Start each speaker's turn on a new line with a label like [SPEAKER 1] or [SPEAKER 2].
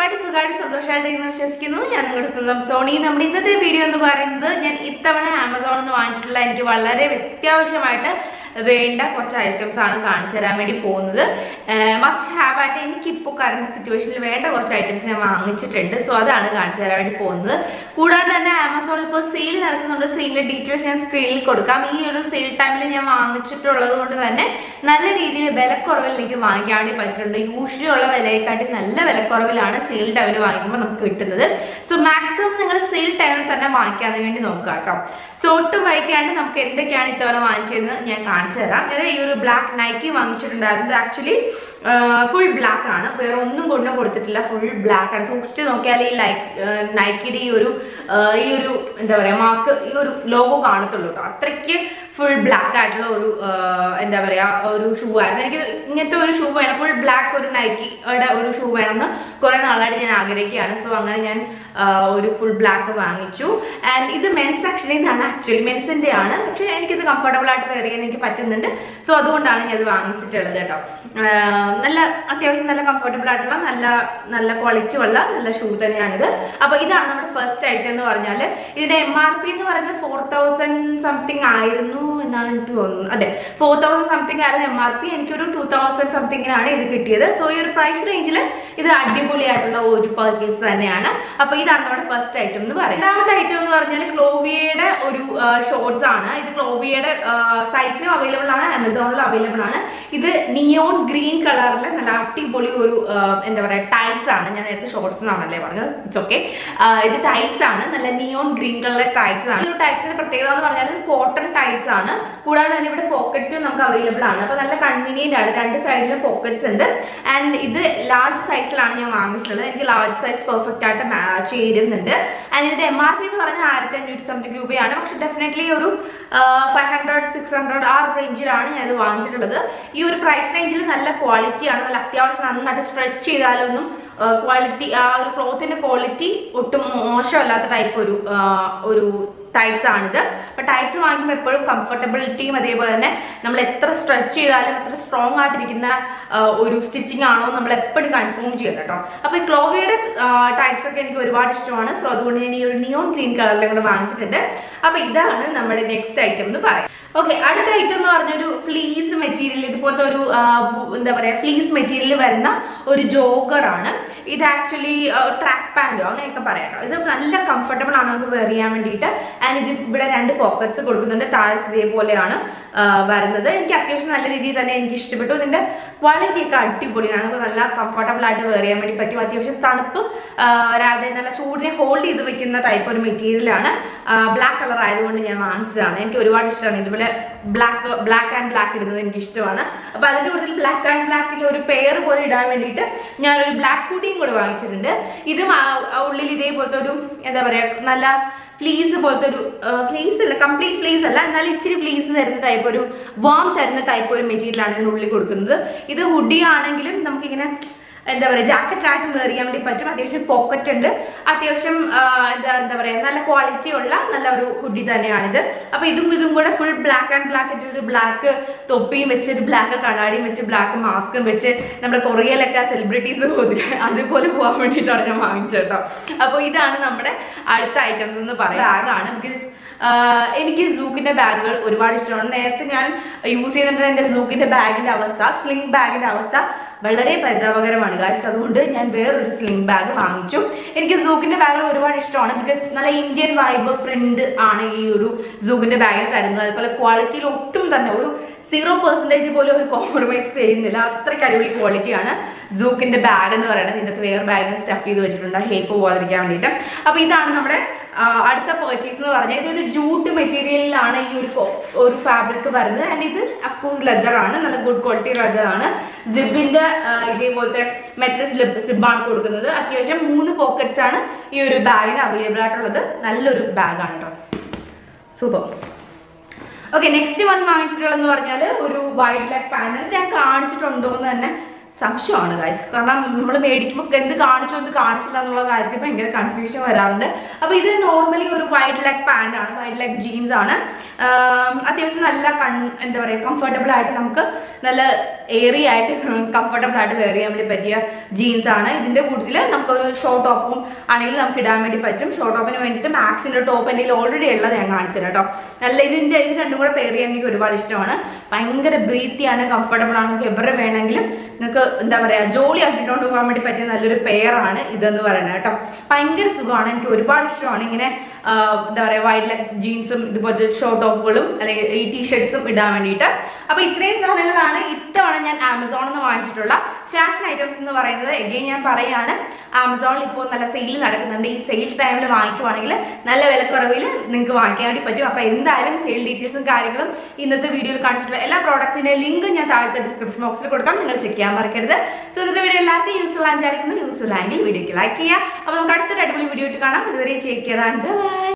[SPEAKER 1] സേഫായിട്ട് സുഖമായിട്ട് സന്തോഷമായിട്ട് ഇരിക്കുന്നു വിശ്വസിക്കുന്നു ഞാൻ നിങ്ങളുടെ സ്വന്തം സോണി നമ്മുടെ ഇന്നത്തെ വീഡിയോ എന്ന് പറയുന്നത് ഞാൻ ഇത്തവണ ആമസോണിൽ നിന്ന് വാങ്ങിച്ചിട്ടുള്ള എനിക്ക് വളരെ അത്യാവശ്യമായിട്ട് വേണ്ട കുറച്ച് ഐറ്റംസ് ആണ് കാണിച്ചു തരാൻ വേണ്ടി പോകുന്നത് മസ്റ്റ് ഹാവ് ആയിട്ട് എനിക്കിപ്പോൾ കറണ്ട് സിറ്റുവേഷനിൽ വേണ്ട കുറച്ച് ഐറ്റംസ് ഞാൻ വാങ്ങിച്ചിട്ടുണ്ട് സോ അതാണ് കാണിച്ചു തരാൻ വേണ്ടി പോകുന്നത് കൂടാതെ തന്നെ ആമസോണിൽ ഇപ്പോൾ സെയിൽ നടക്കുന്നുണ്ട് സെയിലിന്റെ ഡീറ്റെയിൽസ് ഞാൻ സ്ക്രീനിൽ കൊടുക്കാം ഈ ഒരു സെയിൽ ടൈമിൽ ഞാൻ വാങ്ങിച്ചിട്ടുള്ളത് കൊണ്ട് തന്നെ നല്ല രീതിയിൽ വിലക്കുറവിൽ എനിക്ക് വാങ്ങിക്കാൻ വേണ്ടി പറ്റിയിട്ടുണ്ട് യൂഷ്വലി ഉള്ള വിലയെക്കാട്ടി നല്ല വിലക്കുറവിലാണ് സെയിൽ ടൈമിൽ വാങ്ങിക്കുമ്പോൾ നമുക്ക് കിട്ടുന്നത് സോ മാക്സിമം നിങ്ങൾ സെയിൽ ടൈമിൽ തന്നെ വാങ്ങിക്കാൻ വേണ്ടി നോക്കുക കേട്ടോ സോ ഒട്ടും വൈകാണ്ട് നമുക്ക് എന്തൊക്കെയാണ് ഇത്തവണ വാങ്ങിച്ചതെന്ന് ഞാൻ കാണിച്ചു തരാം അതായത് ഈ ഒരു ബ്ലാക്ക് നൈക്കി വാങ്ങിച്ചിട്ടുണ്ടായിരുന്നത് ആക്ച്വലി ഫുൾ ബ്ലാക്ക് ആണ് വേറെ ഒന്നും കൊണ്ടും കൊടുത്തിട്ടില്ല ഫുൾ ബ്ലാക്ക് ആണ് സൂക്ഷിച്ച് നോക്കിയാൽ ഈ ലൈക്ക് നൈക്കിയുടെ ഈ ഒരു ആ, ഈ ഒരു എന്താ പറയാ മാർക്ക് ഈ ഒരു ലോഗോ കാണത്തുള്ളൂ കേട്ടോ അത്രയ്ക്ക് ഫുൾ ബ്ലാക്ക് ആയിട്ടുള്ള ഒരു ആ, എന്താ പറയാ ഒരു ഷൂ ആയിരുന്നു എനിക്ക് ഇങ്ങനത്തെ ഒരു ഷൂ വേണം ഫുൾ ബ്ലാക്ക് ഒരു നൈക്കിയുടെ ഒരു ഷൂ വേണമെന്ന് കുറെ നാളായിട്ട് ഞാൻ ആഗ്രഹിക്കുകയാണ് സോ അങ്ങനെ ഞാൻ ആ, ഒരു ഫുൾ ബ്ലാക്ക് വാങ്ങിച്ചു ആൻഡ് ഇത് മെൻസ് സെക്ഷനിൽ നിന്നാണ് ആക്ച്വലി മെൻസിന്റെ ആണ് പക്ഷെ എനിക്കിത് കംഫർട്ടബിൾ ആയിട്ട് വെയർ ചെയ്യാൻ എനിക്ക് പറ്റുന്നുണ്ട് സോ അതുകൊണ്ടാണ് ഞാൻ ഇത് വാങ്ങിച്ചിട്ടുള്ളത് കേട്ടോ ആ, നല്ല അത്യാവശ്യം നല്ല കംഫർട്ടബിൾ ആയിട്ടുള്ള നല്ല നല്ല ക്വാളിറ്റി ഉള്ള നല്ല ഷൂ തന്നെയാണിത് അപ്പൊ ഇതാണ് നമ്മുടെ ഫസ്റ്റ് ഐറ്റം എന്ന് പറഞ്ഞാൽ ഇതിന്റെ എം ആർ പി എന്ന് പറയുന്നത് ഫോർ തൗസൻഡ് സംതിങ് ആയിരുന്നു എന്നാണ് എനിക്ക് തോന്നുന്നത് അതെ ഫോർ തൗസൻഡ് സംതിങ് ആയിരുന്നു എം ആർ പി എനിക്കൊരു ടൂ തൗസൻഡ് സംതിങ്ങിനാണ് ഇത് കിട്ടിയത് സോ ഈ ഒരു പ്രൈസ് റേഞ്ചിൽ ഇത് അടിപൊളിയായിട്ടുള്ള ഒരു പർച്ചേസ് തന്നെയാണ് അപ്പൊ ഇതാണ് നമ്മുടെ ഫസ്റ്റ് ഐറ്റം എന്ന് പറയുന്നത് രണ്ടാമത്തെ ഐറ്റം എന്ന് പറഞ്ഞാൽ ക്ലോവിയയുടെ ഒരു ഷോർട്സ് ആണ് ഇത് ക്ലോവിയയുടെ സൈറ്റിലും അവൈലബിൾ ആണ് ആമസോണിലും അവൈലബിൾ ആണ് ഇത് നിയോൺ ഗ്രീൻ കളറിൽ നല്ല അടിപൊളി ഒരു ആ, എന്താ പറയാ ടൈറ്റ്സ് ആണ് ഞാൻ നേരത്തെ ഷോർട്സ് എന്നാണല്ലേ പറഞ്ഞത് ഇറ്റ്സ് ഓക്കെ ഇത് ടൈറ്റ്സ് ആണ് നല്ല നിയോൺ ഗ്രീൻ കളറിലെ ടൈറ്റ്സ് ആണ് ഈ ഒരു ടൈറ്റ്സിന്റെ പ്രത്യേകത എന്ന് പറഞ്ഞാൽ കോട്ടൺ ടൈറ്റ്സ് ആണ് കൂടാതെ തന്നെ ഇവിടെ പോക്കറ്റും നമുക്ക് അവൈലബിൾ ആണ് അപ്പൊ നല്ല കൺവീനിയന്റ് ആണ് രണ്ട് സൈഡിലും പോക്കറ്റ്സ് ഉണ്ട് ആൻഡ് ഇത് ലാർജ് സൈസിലാണ് ഞാൻ വാങ്ങിച്ചിട്ടുള്ളത് എനിക്ക് ലാർജ് സൈസ് പെർഫെക്റ്റ് ആയിട്ട് മാച്ച് ചെയ്യുന്നുണ്ട് ആൻഡ് ഇതിന്റെ എം ആർ പി എന്ന് പറഞ്ഞാൽ ആയിരത്തി അഞ്ഞൂറ്റി സംതിങ് രൂപയാണ് പക്ഷെ ഡെഫിനറ്റ്ലി ഒരു ഫൈവ് ഹൺഡ്രഡ് സിക്സ് ഹൺഡ്രഡ് ആ റേഞ്ചിലാണ് ഞാൻ ഇത് വാങ്ങിച്ചിട്ടുള്ളത് ഈ ഒരു പ്രൈസ് റേഞ്ചിൽ നല്ല ക്വാളിറ്റിയാണ് നല്ല അത്യാവശ്യം നന്നായിട്ട് സ്ട്രെച്ച് ചെയ്താലൊന്നും ക്വാളിറ്റി ആ ഒരു ക്ലോത്തിന്റെ ക്വാളിറ്റി ഒട്ടും മോശമല്ലാത്ത ടൈപ്പ് ഒരു ആ, ഒരു ടൈപ്സ് ആണിത് അപ്പൊ ടൈപ്സ് വാങ്ങിക്കുമ്പോൾ എപ്പോഴും കംഫർട്ടബിലിറ്റിയും അതേപോലെ തന്നെ നമ്മൾ എത്ര സ്ട്രെച്ച് ചെയ്താലും എത്ര സ്ട്രോങ് ആയിട്ടിരിക്കുന്ന ആ, ഒരു സ്റ്റിച്ചിങ് ആണോ നമ്മൾ എപ്പോഴും കൺഫേം ചെയ്യണം കേട്ടോ അപ്പൊ ഈ ക്ലോവിയുടെ ടൈപ്സ് ഒക്കെ എനിക്ക് ഒരുപാട് ഇഷ്ടമാണ് സോ അതുകൊണ്ട് ഞാൻ ഈ ഒരു നിയോൺ ഗ്രീൻ കളറിലും കൂടെ വാങ്ങിച്ചിട്ടുണ്ട് അപ്പൊ ഇതാണ് നമ്മുടെ നെക്സ്റ്റ് ഐറ്റം എന്ന് പറയാം ഓക്കെ അടുത്ത ഐറ്റം എന്ന് പറഞ്ഞൊരു ഫ്ലീസ് മെറ്റീരിയൽ ഇതുപോലത്തെ ഒരു ആ, ബു- എന്താ പറയാ ഫ്ലീസ് മെറ്റീരിയൽ വരുന്ന ഒരു ജോഗർ ആണ് ഇത് ആക്ച്വലി ട്രാക്ക് പാൻറ്റോ അങ്ങനെയൊക്കെ പറയാം കേട്ടോ. ഇത് നല്ല കംഫർട്ടബിൾ ആണ് നമുക്ക് വെയർ ചെയ്യാൻ വേണ്ടിയിട്ട് ആൻഡ് ഇത് ഇവിടെ രണ്ട് പോക്കറ്റ്സ് കൊടുക്കുന്നുണ്ട് താഴെ ഇതേപോലെയാണ് ആ, വരുന്നത് എനിക്ക് അത്യാവശ്യം നല്ല രീതിയിൽ തന്നെ എനിക്ക് ഇഷ്ടപ്പെട്ടു ഇതിന്റെ ക്വാളിറ്റി ഒക്കെ അടിപൊളിയാണ് നമുക്ക് നല്ല കംഫർട്ടബിൾ ആയിട്ട് വെയർ ചെയ്യാൻ വേണ്ടി പറ്റും അത്യാവശ്യം തണുപ്പ് ആ, വരാതെ നല്ല ചൂടിനെ ഹോൾഡ് ചെയ്ത് വെക്കുന്ന ടൈപ്പ് ഒരു മെറ്റീരിയലാണ് ബ്ലാക്ക് കളർ ആയതുകൊണ്ട് ഞാൻ വാങ്ങിച്ചതാണ് എനിക്ക് ഒരുപാട് ഇഷ്ടമാണ് ഇതുപോലെ ബ്ലാക്ക് ബ്ലാക്ക് ആൻഡ് ബ്ലാക്ക് ഇടുന്നത് എനിക്ക് ഇഷ്ടമാണ് അപ്പൊ അതിന്റെ കൂടുതൽ ബ്ലാക്ക് ആൻഡ് ബ്ലാക്കിൽ ഒരു പെയർ പോലെ ഇടാൻ വേണ്ടിയിട്ട് ഞാൻ ഒരു ബ്ലാക്ക് ഹുഡിയും കൂടെ വാങ്ങിച്ചിട്ടുണ്ട് ഇതും ആ- ആ ഉള്ളിൽ ഇതേപോലത്തെ ഒരു എന്താ പറയാ നല്ല ഫ്ലീസ് പോലത്തെ ഒരു ഫ്ലീസ് അല്ല കംപ്ലീറ്റ് ഫ്ലീസ് അല്ല എന്നാലും ഇച്ചിരി ഫ്ലീസ് തരുന്ന ടൈപ്പ് ഒരു വാം തരുന്ന ടൈപ്പ് ഒരു മെറ്റീരിയലാണ് ഇതിനുള്ളിൽ കൊടുക്കുന്നത് ഇത് ഹുഡി ആണെങ്കിലും നമുക്കിങ്ങനെ എന്താ പറയുക ജാക്കറ്റ് ആയിട്ട് വെയർ ചെയ്യാൻ വേണ്ടി പറ്റും അത്യാവശ്യം പോക്കറ്റ് ഉണ്ട് അത്യാവശ്യം ആ, എന്താ എന്താ പറയുക നല്ല ക്വാളിറ്റി ഉള്ള നല്ല ഒരു ഹുഡി തന്നെയാണിത് അപ്പൊ ഇതും ഇതും കൂടെ ഫുൾ ബ്ലാക്ക് ആൻഡ് ബ്ലാക്ക് ഒരു ബ്ലാക്ക് തൊപ്പിയും വെച്ച് ഒരു ബ്ലാക്ക് കണ്ണാടിയും വെച്ച് ബ്ലാക്ക് മാസ്കും വെച്ച് നമ്മുടെ കൊറിയയിലൊക്കെ സെലിബ്രിറ്റീസ് പോകുന്നില്ല അതുപോലെ പോകാൻ വേണ്ടിയിട്ടാണ് ഞാൻ വാങ്ങിച്ചത് കേട്ടോ അപ്പോൾ ഇതാണ് നമ്മുടെ അടുത്ത ഐറ്റംസ് എന്ന് പറയുന്നത് ബാഗാണ് ബിക്കോസ് ആഹ് എനിക്ക് സൂക്കിന്റെ ബാഗുകൾ ഒരുപാട് ഇഷ്ടമാണ് നേരത്തെ ഞാൻ യൂസ് ചെയ്തിട്ടുണ്ട് എന്റെ സൂക്കിന്റെ ബാഗിന്റെ അവസ്ഥ സ്ലിംഗ് ബാഗിന്റെ അവസ്ഥ വളരെ പരിതാപകരമാണ് ഗായ്സ് അതുകൊണ്ട് ഞാൻ വേറൊരു സ്ലിംഗ് ബാഗ് വാങ്ങിച്ചു എനിക്ക് സൂക്കിന്റെ ബാഗ് ഒരുപാട് ഇഷ്ടമാണ് ബിക്കോസ് നല്ല ഇന്ത്യൻ വൈബ് പ്രിന്റ് ആണ് ഈ ഒരു സൂക്കിന്റെ ബാഗിൽ തരുന്നത് അതുപോലെ ക്വാളിറ്റിയിൽ ഒട്ടും തന്നെ ഒരു സീറോ പെർസെൻറ്റേജ് പോലും ഒരു കോംപ്രമൈസ് ചെയ്യുന്നില്ല അത്രയ്ക്ക് അടിപൊളി ക്വാളിറ്റിയാണ് സൂക്കിന്റെ ബാഗ് എന്ന് പറയുന്നത് ഇതിനകത്ത് വേറെ ബാഗിന് സ്റ്റഫ് ചെയ്ത് വെച്ചിട്ടുണ്ട് ഷേപ്പ് പോകാതിരിക്കാൻ വേണ്ടിയിട്ട് അപ്പൊ ഇതാണ് നമ്മുടെ ആ, അടുത്ത പർച്ചേസ് എന്ന് പറഞ്ഞാൽ ഇതൊരു ജൂട്ട് മെറ്റീരിയലിലാണ് ഈ ഒരു ഫോ- ഒരു ഫാബ്രിക് വരുന്നത് ആൻഡ് ഇത് അഫ്കോഴ്സ് ലെതർ ആണ് നല്ല ഗുഡ് ക്വാളിറ്റി ലെതർ ആണ് സിബിന്റെ ഇതേപോലത്തെ മെറ്റൽ സ്ലിബ് സിബാണ് കൊടുക്കുന്നത് അത്യാവശ്യം മൂന്ന് പോക്കറ്റ്സ് ആണ് ഈ ഒരു ബാഗിന് അവൈലബിൾ ആയിട്ടുള്ളത് നല്ലൊരു ബാഗാണ് കേട്ടോ സൂപ്പർ ഓക്കെ നെക്സ്റ്റ് വൺ വാങ്ങിച്ചിട്ടുള്ളതെന്ന് പറഞ്ഞാൽ ഒരു വൈറ്റ് ലെഗ് പാനൽ ഞാൻ കാണിച്ചിട്ടുണ്ടോ എന്ന് തന്നെ സംശയമാണ് ഗൈസ് കാരണം നമ്മൾ മേടിക്കുമ്പോൾ എന്ത് കാണിച്ചു എന്ത് കാണിച്ചില്ല എന്നുള്ള കാര്യത്തിൽ ഭയങ്കര കൺഫ്യൂഷൻ വരാറുണ്ട് അപ്പൊ ഇത് നോർമലി ഒരു വൈറ്റ് ലെഗ് പാന്റ് ആണ് വൈറ്റ് ലെഗ് ജീൻസ് ആണ് ആം, അത്യാവശ്യം നല്ല കൺ എന്താ പറയുക കംഫർട്ടബിൾ ആയിട്ട് നമുക്ക് നല്ല ഏറിയ ആയിട്ട് കംഫർട്ടബിൾ ആയിട്ട് വെയർ ചെയ്യാൻ വേണ്ടി പറ്റിയ ജീൻസ് ആണ് ഇതിന്റെ കൂട്ടത്തിൽ നമുക്ക് ഷോർട്ട് ടോപ്പും ആണെങ്കിൽ നമുക്ക് ഇടാൻ വേണ്ടി പറ്റും ഷോർട്ട് ടോപ്പിന് വേണ്ടിയിട്ട് മാക്സിന്റെ ടോപ്പ് എൻ്റെ ഓൾറെഡി ഉള്ളത് ഞാൻ കാണിച്ചു തരാം കേട്ടോ നല്ല ഇതിന്റെ ഇത് രണ്ടും കൂടെ പെയർ ചെയ്യാൻ എനിക്ക് ഒരുപാട് ഇഷ്ടമാണ് ഭയങ്കര ബ്രീത്തിയാണ് കംഫർട്ടബിൾ ആണ് നമുക്ക് എവിടെ വേണമെങ്കിലും നിങ്ങൾക്ക് എന്താ പറയാ ജോലി ആക്കിയിട്ടുകൊണ്ട് പോകാൻ വേണ്ടി പറ്റിയ നല്ലൊരു പെയറാണ് ഇതെന്ന് പറയുന്നത് കേട്ടോ ഭയങ്കര സുഖമാണ് എനിക്ക് ഒരുപാട് ഇഷ്ടമാണ് ഇങ്ങനെ ആ, എന്താ പറയാ വൈഡ് ലെഗ് ജീൻസും ഇതുപോലത്തെ ഷോർട്ട് ടോപ്പുകളും അല്ലെങ്കിൽ ഈ ടീഷർട്ട്സും ഇടാൻ വേണ്ടിയിട്ട് അപ്പൊ ഇത്രയും സാധനങ്ങളാണ് ഇത്തവണ ഞാൻ ആമസോണിൽ നിന്ന് വാങ്ങിച്ചിട്ടുള്ള ഫാഷൻ ഐറ്റംസ് എന്ന് പറയുന്നത് എഗെയിൻ ഞാൻ പറയാണ് ആമസോണിൽ ഇപ്പോൾ നല്ല സെയിൽ നടക്കുന്നുണ്ട് ഈ സെയിൽ ടൈമിൽ വാങ്ങിക്കുവാണെങ്കിൽ നല്ല വിലക്കുറവിൽ നിങ്ങൾക്ക് വാങ്ങിക്കാൻ വേണ്ടി പറ്റും അപ്പൊ എന്തായാലും സെയിൽ ഡീറ്റെയിൽസും കാര്യങ്ങളും ഇന്നത്തെ വീഡിയോയിൽ കാണിച്ചിട്ടുള്ള എല്ലാ പ്രോഡക്റ്റിന്റെ ലിങ്കും ഞാൻ താഴത്തെ ഡിസ്ക്രിപ്ഷൻ ബോക്സിൽ കൊടുക്കാം നിങ്ങൾ ചെക്ക് ചെയ്യാൻ മറക്കരുത് സോ ഇന്നത്തെ വീഡിയോ എല്ലാവർക്കും യൂസ്ഫുൾ ആണെന്ന് വിചാരിക്കുന്നു യൂസ്ഫുൾ ആണെങ്കിൽ വീഡിയോക്ക് ലൈക്ക് ചെയ്യുക അപ്പൊ നമുക്ക് അടുത്തൊരു അടിപൊളി വീഡിയോ ഇട്ട് കാണാം ഇതുവരെ ചെക്ക് ചെയ്താൽ ബൈ